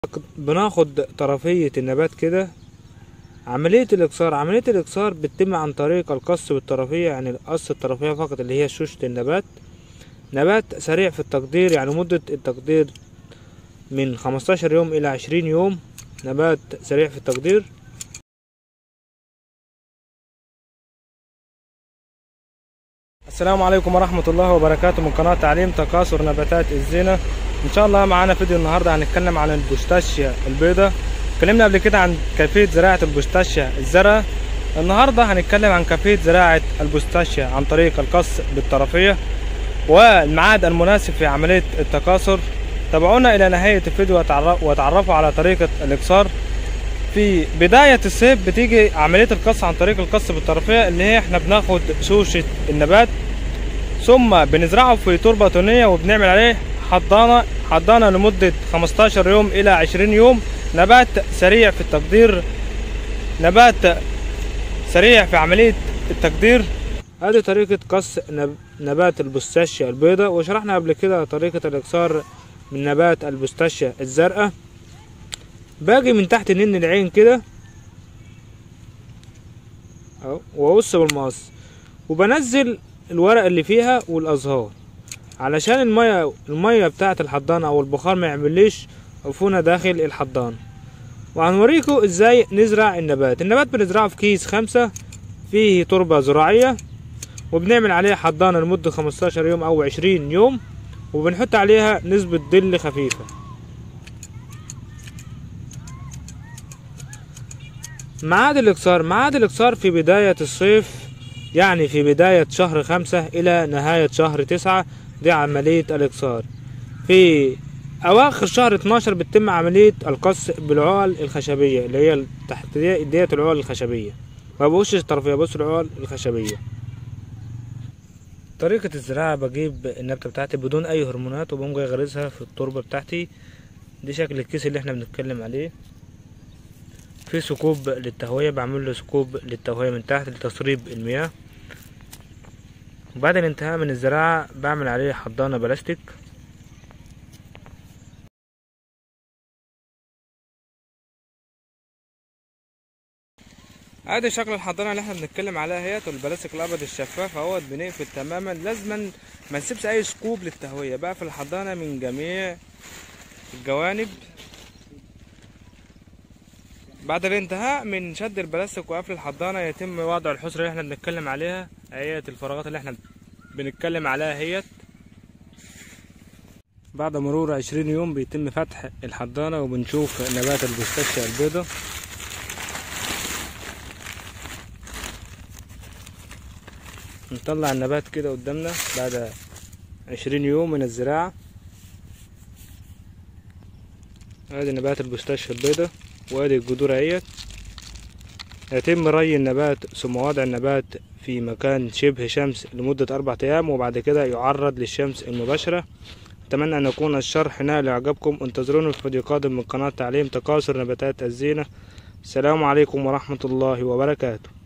بناخد طرفية النبات كده عملية الإكسار عملية الإكسار بتتم عن طريق القص بالطرفية يعني القص الطرفية فقط اللي هي شوشة النبات نبات سريع في التقدير يعني مدة التقدير من خمستاشر يوم إلى عشرين يوم نبات سريع في التقدير السلام عليكم ورحمة الله وبركاته من قناة تعليم تكاثر نباتات الزينة ان شاء الله معانا فيديو النهاردة هنتكلم عن البوستاشيا البيضاء اتكلمنا قبل كده عن كيفية زراعة البوستاشيا الزرقاء النهاردة هنتكلم عن كيفية زراعة البوستاشيا عن طريق القص بالطرفية والميعاد المناسب في عملية التكاثر تابعونا الى نهاية الفيديو وتعرفوا على طريقة الاكسار في بداية الصيف بتيجي عملية القص عن طريق القص بالطرفية اللي هي احنا بناخد شوشة النبات ثم بنزرعه في تربة طينية وبنعمل عليه حضانة حضانة لمدة 15 يوم إلى 20 يوم نبات سريع في التقدير نبات سريع في عملية التقدير هذه طريقة قص نبات البستاشيا البيضاء وشرحنا قبل كده طريقة الإكسار من نبات البستاشيا الزرقاء باجي من تحت نن العين كده اهو وابص بالمقص وبنزل الورق اللي فيها والازهار علشان المية المية بتاعة الحضانة او البخار ما يعمليش عفونة داخل الحضانة وهنوريكم ازاي نزرع النبات النبات بنزرعه في كيس خمسة فيه تربة زراعية وبنعمل عليها حضانة لمدة خمستاشر يوم او عشرين يوم وبنحط عليها نسبة ظل خفيفة ميعاد الإكسار ميعاد الإكسار في بداية الصيف يعني في بداية شهر خمسة إلى نهاية شهر تسعة دي عملية الإكسار في أواخر شهر اتناشر بتتم عملية القص بالعقل الخشبية اللي هي تحت ديت العقل الخشبية ما بقولش الطرفية بص العقل الخشبية طريقة الزراعة بجيب النبتة بتاعتي بدون أي هرمونات وبقوم جاي غرزها في التربة بتاعتي دي شكل الكيس اللي احنا بنتكلم عليه في ثقوب للتهوية بعمل له ثقوب للتهوية من تحت لتسريب المياه وبعد الانتهاء من الزراعة بعمل عليه حضانة بلاستيك ادي شكل الحضانة اللي احنا بنتكلم عليها اهيت والبلاستيك الابيض الشفاف اهوت بنقفل تماما لازما ما نسيبش اي ثقوب للتهوية بقفل الحضانة من جميع الجوانب بعد الانتهاء من شد البلاستيك وقفل الحضانة يتم وضع الحسرة اللي احنا بنتكلم عليها اهيت الفراغات اللي احنا بنتكلم عليها اهيت بعد مرور عشرين يوم بيتم فتح الحضانة وبنشوف نبات البستاشيا البيضة نطلع النبات كده قدامنا بعد عشرين يوم من الزراعة ادي نبات البستاشيا البيضة وادي الجذور اهيت يتم ري النبات ثم وضع النبات في مكان شبه شمس لمدة أربعة أيام وبعد كده يعرض للشمس المباشرة أتمنى أن يكون الشرح نال إعجابكم انتظرونا في فيديو قادم من قناة تعليم تكاثر نباتات الزينة السلام عليكم ورحمة الله وبركاته